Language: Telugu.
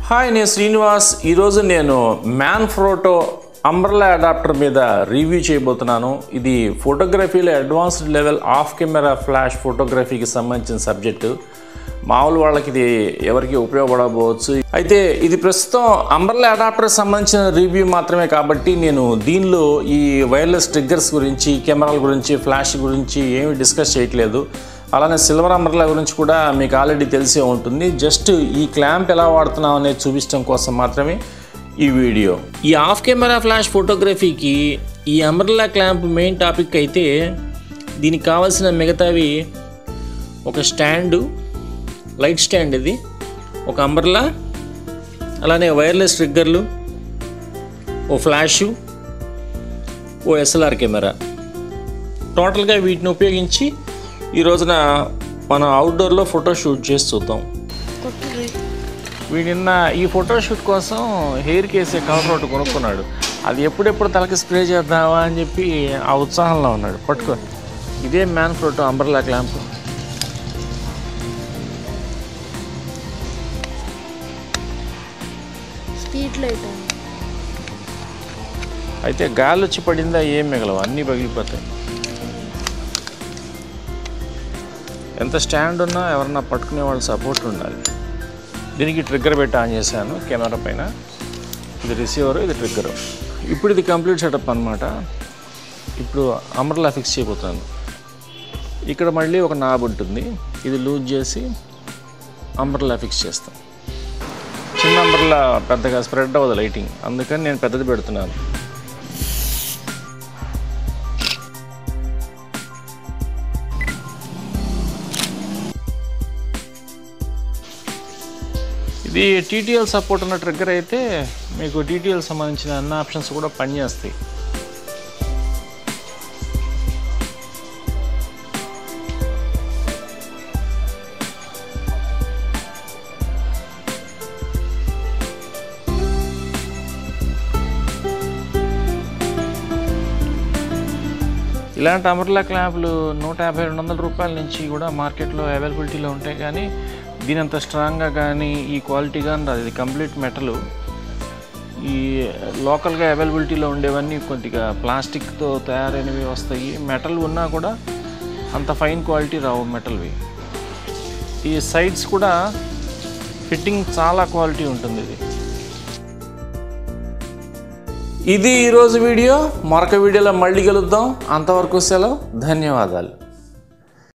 హాయ్ నేను శ్రీనివాస్ ఈరోజు నేను మ్యాన్ ఫ్రోటో అంబ్రలా అడాప్టర్ మీద రివ్యూ చేయబోతున్నాను ఇది ఫోటోగ్రఫీలో advanced level of camera flash ఫోటోగ్రఫీకి సంబంధించిన సబ్జెక్టు మామూలు వాళ్ళకి ఇది ఎవరికి ఉపయోగపడకపోవచ్చు అయితే ఇది ప్రస్తుతం అంబ్రలా అడాప్టర్ సంబంధించిన రివ్యూ మాత్రమే కాబట్టి నేను దీనిలో ఈ వైర్లెస్ ట్రిగ్గర్స్ గురించి కెమెరాల గురించి ఫ్లాష్ గురించి ఏమి డిస్కస్ చేయట్లేదు అలానే సిల్వర్ అంబ్రలా గురించి కూడా మీకు ఆల్రెడీ తెలిసే ఉంటుంది జస్ట్ ఈ క్లాంప్ ఎలా వాడుతున్నాం అనేది చూపించడం కోసం మాత్రమే ఈ వీడియో ఈ ఆఫ్ కెమెరా ఫ్లాష్ ఫోటోగ్రఫీకి ఈ అంబ్రలా క్లాంప్ మెయిన్ టాపిక్ అయితే దీనికి కావాల్సిన మిగతావి ఒక స్టాండు లైట్ స్టాండ్ ఇది ఒక అంబ్రలా అలానే వైర్లెస్ ట్రిగ్గర్లు ఓ ఫ్లాషు ఓ ఎస్ఎల్ఆర్ కెమెరా టోటల్గా వీటిని ఉపయోగించి ఈ రోజున మనం అవుట్డోర్లో ఫోటో షూట్ చేసి చూద్దాం వీడిన్న ఈ ఫోటో షూట్ కోసం హెయిర్ కేసే కవర్ ఒకటి కొనుక్కున్నాడు అది ఎప్పుడెప్పుడు తలకి స్ప్రే చేద్దామా అని చెప్పి ఆ ఉత్సాహంలో ఉన్నాడు పట్టుకో ఇదే Manfrotto umbrella clamp street light అయితే గాలి వచ్చి పడిందా ఏం మిగలవు అన్నీ పగిలిపోతాయి ఎంత స్టాండ్ ఉన్నా ఎవరన్నా పట్టుకునే వాళ్ళు సపోర్ట్ ఉండాలి దీనికి ట్రిగ్గర్ పెట్టి ఆన్ చేశాను కెమెరా పైన ఇది రిసీవర్ ఇది ట్రిగ్గర్ ఇప్పుడు ఇది కంప్లీట్ సెటప్ అనమాట ఇప్పుడు అంబ్రలా ఫిక్స్ చేయబోతాను ఇక్కడ మళ్ళీ ఒక నాబ్ ఉంటుంది ఇది లూజ్ చేసి అంబ్రలా ఫిక్స్ చేస్తాం చిన్న అంబ్రలా పెద్దగా స్ప్రెడ్ అవ్వదు లైటింగ్ అందుకని నేను పెద్దది పెడుతున్నాను ఇది టీటీఎల్ సపోర్ట్ ఉన్న ట్రిగ్గర్ అయితే మీకు టీటీఎల్ సంబంధించిన అన్ని ఆప్షన్స్ కూడా పనిచేస్తాయి ఇలాంటి అమర్లా క్లాంపులు నూట యాభై రెండు వందల రూపాయల నుంచి కూడా మార్కెట్లో అవైలబిలిటీలో ఉంటాయి కానీ దీని అంత స్ట్రాంగ్గా కానీ ఈ క్వాలిటీ కానీ రాదు ఇది కంప్లీట్ మెటల్ ఈ లోకల్గా అవైలబిలిటీలో ఉండేవన్నీ కొద్దిగా ప్లాస్టిక్తో తయారైనవి వస్తాయి మెటల్ ఉన్నా కూడా అంత ఫైన్ క్వాలిటీ రావు మెటల్వి ఈ సైడ్స్ కూడా ఫిట్టింగ్ చాలా క్వాలిటీ ఉంటుంది ఇది ఇది ఈరోజు వీడియో మరొక వీడియోలో మళ్ళీ కలుద్దాం అంతవరకు సెలవు ధన్యవాదాలు